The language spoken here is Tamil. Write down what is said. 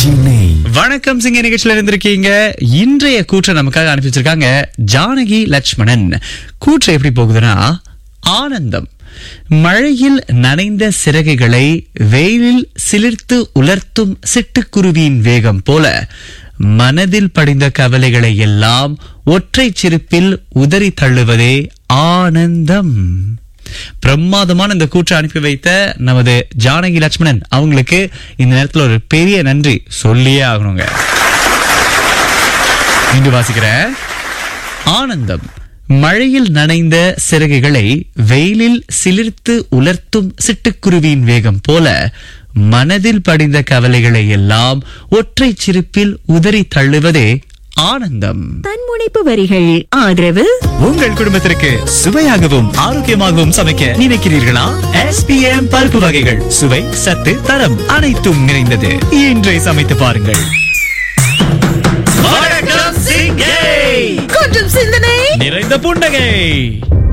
சென்னை வணக்கம் சிங்க நிகழ்ச்சியில இருந்திருக்கீங்க இன்றைய கூற்றை நமக்காக அனுப்பி வச்சிருக்காங்க ஜானகி லட்சுமணன் கூற்று எப்படி போகுதுன்னா ஆனந்தம் மழையில் நனைந்த சிறகுகளை வெயிலில் சிலிர்த்து உலர்த்தும் சிட்டுக்குருவியின் வேகம் போல மனதில் படிந்த கவலைகளை எல்லாம் ஒற்றை சிரிப்பில் உதறி தள்ளுவதே ஆனந்தம் பிரமாதமான இந்த கூற்றை அனுப்பி வைத்த நமது ஜானகி லட்சுமணன் அவங்களுக்கு இந்த நேரத்துல ஒரு பெரிய நன்றி சொல்லியே ஆகணுங்க இன்று வாசிக்கிறேன் ஆனந்தம் மழையில் நனைந்த சிறகுகளை வெயிலில் சிலிர்த்து உலர்த்தும் சிட்டுக்குருவியின் வேகம் போல மனதில் படிந்த கவலைகளை எல்லாம் ஒற்றை சிரிப்பில் உதறி தள்ளுவதே ஆனந்தம் தன்முனைப்பு வரிகள் ஆதரவு உங்கள் குடும்பத்திற்கு சுவையாகவும் ஆரோக்கியமாகவும் சமைக்க நினைக்கிறீர்களா எஸ்பிஎம் பருப்பு வகைகள் சுவை சத்து தரம் அனைத்தும் நிறைந்தது இன்றை சமைத்து பாருங்கள் வணக்கம் சிங்கை கொஞ்சம் சிந்தனை நிறைந்த புன்னகை